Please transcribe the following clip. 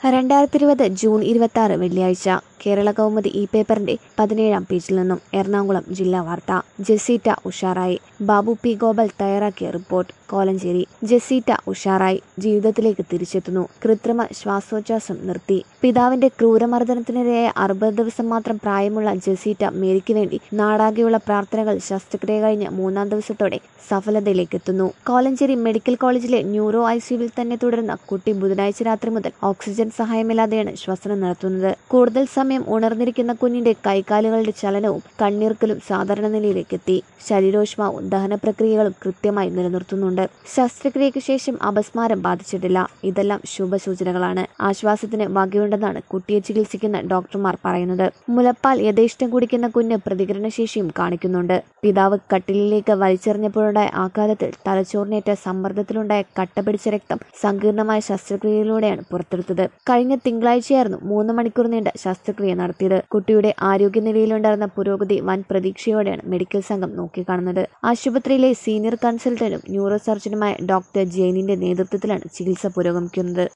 രണ്ടായിരത്തി ഇരുപത് ജൂൺ ഇരുപത്തി ആറ് വെള്ളിയാഴ്ച കേരള കൗമുദി ഈ പേപ്പറിന്റെ പതിനേഴാം പേജിൽ നിന്നും എറണാകുളം ജില്ലാ വാർത്ത ജസീറ്റ ഉഷാറായി ബാബു പി ഗോപാൽ തയ്യാറാക്കിയ റിപ്പോർട്ട് കോലഞ്ചേരി ജസീറ്റ ഉഷാറായി ജീവിതത്തിലേക്ക് തിരിച്ചെത്തുന്നു കൃത്രിമ ശ്വാസോച്ഛ്വാസം നിർത്തി പിതാവിന്റെ ക്രൂരമർദ്ദനത്തിനിരയായ അറുപത് ദിവസം മാത്രം പ്രായമുള്ള ജസീറ്റ മേരിക്ക് വേണ്ടി നാടാകെയുള്ള പ്രാർത്ഥനകൾ ശസ്ത്രക്രിയ കഴിഞ്ഞ് മൂന്നാം ദിവസത്തോടെ സഫലതയിലേക്ക് എത്തുന്നു കോലഞ്ചേരി മെഡിക്കൽ കോളേജിലെ ന്യൂറോ ഐസിയുവിൽ തന്നെ തുടരുന്ന കുട്ടി ബുധനാഴ്ച രാത്രി മുതൽ ഓക്സിജൻ സഹായമില്ലാതെയാണ് ശ്വസനം നടത്തുന്നത് കൂടുതൽ സമയം ഉണർന്നിരിക്കുന്ന കുഞ്ഞിന്റെ കൈകാലുകളുടെ ചലനവും കണ്ണീർക്കലും സാധാരണ നിലയിലേക്ക് എത്തി ശരീരോഷ്മാവും ദഹന പ്രക്രിയകളും കൃത്യമായി നിലനിർത്തുന്നുണ്ട് ശസ്ത്രക്രിയയ്ക്ക് ശേഷം അപസ്മാരം ബാധിച്ചിട്ടില്ല ഇതെല്ലാം ശുഭസൂചനകളാണ് ആശ്വാസത്തിന് വകയുണ്ടെന്നാണ് കുട്ടിയെ ചികിത്സിക്കുന്ന ഡോക്ടർമാർ പറയുന്നത് മുലപ്പാൽ യഥേഷ്ടം കുടിക്കുന്ന കുഞ്ഞ് പ്രതികരണശേഷിയും കാണിക്കുന്നുണ്ട് പിതാവ് കട്ടിലിലേക്ക് വലിച്ചെറിഞ്ഞപ്പോഴുണ്ടായ ആഘാതത്തിൽ തലച്ചോറിനേറ്റ സമ്മർദ്ദത്തിലുണ്ടായ കട്ട പിടിച്ച രക്തം സങ്കീർണമായ ശസ്ത്രക്രിയയിലൂടെയാണ് പുറത്തെടുത്തത് കഴിഞ്ഞ തിങ്കളാഴ്ചയായിരുന്നു മൂന്ന് മണിക്കൂർ നീണ്ട ശസ്ത്രക്രിയ നടത്തിയത് കുട്ടിയുടെ ആരോഗ്യനിലയിലുണ്ടായിരുന്ന പുരോഗതി വൻ പ്രതീക്ഷയോടെയാണ് മെഡിക്കൽ സംഘം നോക്കിക്കാണുന്നത് ആശുപത്രിയിലെ സീനിയർ കൺസൾട്ടന്റും ന്യൂറോ സർജനുമായ ഡോക്ടർ ജെയിനിന്റെ നേതൃത്വത്തിലാണ് ചികിത്സ പുരോഗമിക്കുന്നത്